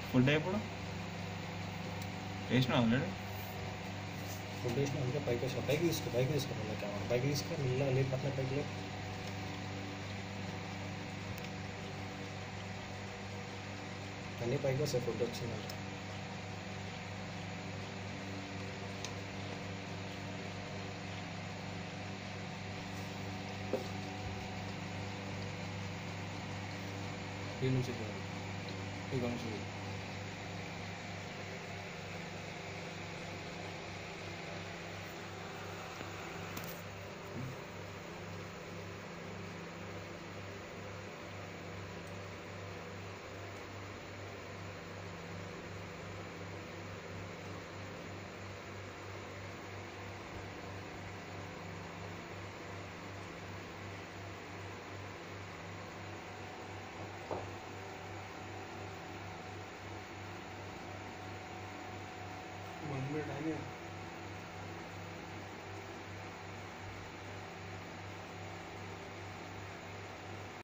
food ఎప్పుడు వేసినావు already food వేసిన అందుకే పైకి వేసిన పైకి తీసుకో పైకి తీసుకో మళ్ళీ కెమెరా పైకి తీసుకో మెల్లగా లేదు పక్కన పైకి లేదు అన్నీ పైకి వస్తాయి ఫుడ్ వచ్చిందంటే ఈ నుంచి చూడాలి ఇక నుంచి చూడాలి వన్ మినిట్ అయినా